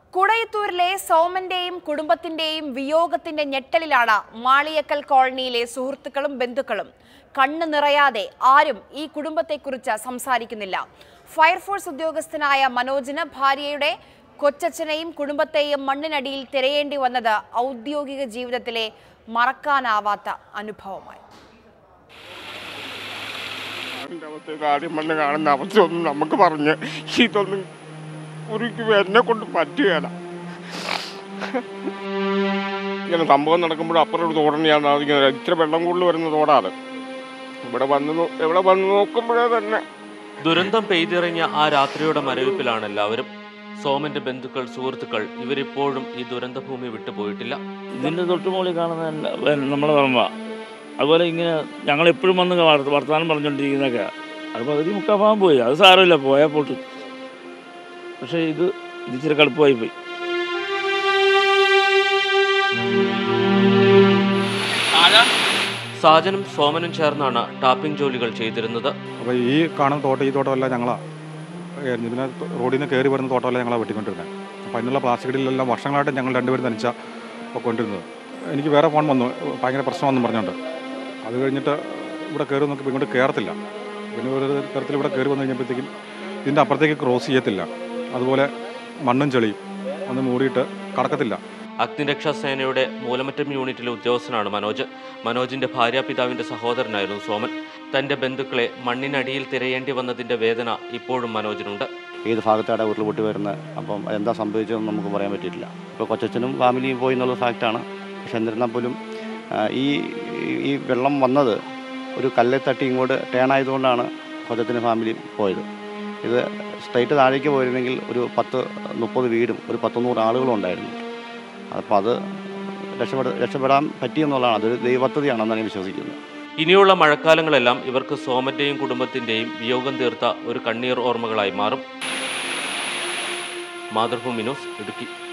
കുടയത്തൂരിലെ സോമന്റെയും കുടുംബത്തിന്റെയും വിയോഗത്തിന്റെ ഞെട്ടലിലാണ് മാളിയക്കൽ കോളനിയിലെ സുഹൃത്തുക്കളും ബന്ധുക്കളും കണ്ണു നിറയാതെ ആരും ഈ കുടുംബത്തെക്കുറിച്ച് സംസാരിക്കുന്നില്ല ഫയർഫോഴ്സ് ഉദ്യോഗസ്ഥനായ മനോജിന് ഭാര്യയുടെ കൊച്ചച്ഛനെയും കുടുംബത്തെയും മണ്ണിനടിയിൽ തിരയേണ്ടി വന്നത് ഔദ്യോഗിക ജീവിതത്തിലെ മറക്കാനാവാത്ത അനുഭവമായി അതിൻ്റെ അവസ്ഥ ആദ്യം മണ്ണ് കാണുന്ന അവസ്ഥയൊന്നും നമുക്ക് പറഞ്ഞ് ഇതൊന്നും ഒരിക്കലും എന്നെ കൊണ്ട് പറ്റുകയില്ല ഇങ്ങനെ സംഭവം നടക്കുമ്പോൾ അപ്പുറം ഒരു തോടനെയാണ് അതിങ്ങനെ ഇത്ര വെള്ളം കൂടുതൽ വരുന്ന തോടാണ് ഇവിടെ വന്ന് നോ- ഇവിടെ വന്ന് നോക്കുമ്പോഴേ തന്നെ ദുരന്തം പെയ്തിറങ്ങിയ ആ രാത്രിയുടെ മരവിപ്പിലാണ് എല്ലാവരും സോമന്റെ ബന്ധുക്കൾ സുഹൃത്തുക്കൾ ഇവരിപ്പോഴും ഈ ദുരന്തഭൂമി വിട്ടുപോയിട്ടില്ല ഇതിൻ്റെ തൊട്ടുമുകളിൽ കാണുന്ന എല്ലാ- വേ- നമ്മളെ പറമ്പ അതുപോലെ ഇങ്ങനെ ഞങ്ങൾ എപ്പോഴും വന്ന് വർ- വർത്തമാനം പറഞ്ഞുകൊണ്ടിരിക്കുന്നതൊക്കെ അത് പകുതി മുക്കാഭാഗം പോയി അത് സാരമില്ല പോയാൽ പോട്ട് പക്ഷേ ഇത് ഇത് ഇച്ചിരി കടുപ്പമായി പോയി സാജനും സോമനും ചേർന്നാണ് ടാപ്പിംഗ് ജോലികൾ ചെയ്തിരുന്നത് അപ്പോൾ ഈ കാണുന്ന തോട്ടം ഈ തോട്ടമെല്ലാം ഞങ്ങളാണ് ഇതിനെ റോഡിൽ നിന്ന് കയറി വരുന്ന തോട്ടമെല്ലാം ഞങ്ങളാണ് വെട്ടിക്കൊണ്ടിരുന്നത് അപ്പോൾ അതിനുള്ള പ്ലാസ്റ്റിക്കിലെല്ലാം വർഷങ്ങളായിട്ട് ഞങ്ങൾ രണ്ടുപേരും തനിച്ച കൊണ്ടിരുന്നത് എനിക്ക് വേറെ ഫോൺ വന്നു ഭയങ്കര പ്രശ്നമെന്നും പറഞ്ഞുകൊണ്ട് അത് കഴിഞ്ഞിട്ട് ഇവിടെ കയറി നോക്കി ഇങ്ങോട്ട് കയറത്തില്ല പിന്നെ ഒരു തരത്തിൽ ഇവിടെ കയറി വന്നു കഴിഞ്ഞപ്പോഴത്തേക്കും ഇതിൻ്റെ അപ്പുറത്തേക്ക് ക്രോസ് ചെയ്യത്തില്ല അതുപോലെ മണ്ണും ചെളിയും ഒന്ന് മൂടിയിട്ട് കടക്കത്തില്ല അഗ്നിരക്ഷാ സേനയുടെ മൂലമറ്റം യൂണിറ്റിലെ ഉദ്യോഗസ്ഥനാണ് മനോജ് മനോജിന്റെ ഭാര്യാപിതാവിന്റെ സഹോദരനായിരുന്നു സോമൻ തന്റെ ബന്ധുക്കളെ മണ്ണിനടിയിൽ തിരയേണ്ടി വന്നതിന്റെ വേദന ഇപ്പോഴും മനോജിനുണ്ട് ഏത് ഭാഗത്താണ് ഉരുൾ പൊട്ടി വരുന്നത് അപ്പം എന്താ സംഭവിച്ചതെന്ന് നമുക്ക് പറയാൻ പറ്റിയിട്ടില്ല ഇപ്പോൾ കൊച്ചച്ഛനും ഫാമിലിയും പോയി എന്നുള്ള ഫാക്റ്റാണ് പക്ഷെ എന്നിരുന്നാൽ പോലും ആ, ഈ ഈ വെള്ളം വന്നത് ഒരു കല്ലെ തട്ടി ഇങ്ങോട്ട് ടേൺ ആയതുകൊണ്ടാണ് കൊച്ചച്ഛനും ഫാമിലി പോയത് ഇത് സ്ട്രൈറ്റ് താഴേക്ക് പോയിരുന്നെങ്കിൽ ഒരു പത്ത് മുപ്പത് വീടും ഒരു പത്തൊന്നൂറ് ആളുകളും ഉണ്ടായിരുന്നു അപ്പോൾ അത് രക്ഷപ്പെട രക്ഷപ്പെടാൻ പറ്റിയെന്നുള്ളതാണ് അതൊരു ദൈവപദ്ധതിയാണെന്നാണ് ഞാൻ വിശ്വസിക്കുന്നത് ഇനിയുള്ള മഴക്കാലങ്ങളെല്ലാം ഇവർക്ക് സോമന്റെയും കുടുംബത്തിന്റെയും വിയോഗം തീർത്ത ഒരു കണ്ണീർ ഓർമ്മകളായി മാറും മാതൃഭൂമി ന്യൂസ് ഇടുക്കി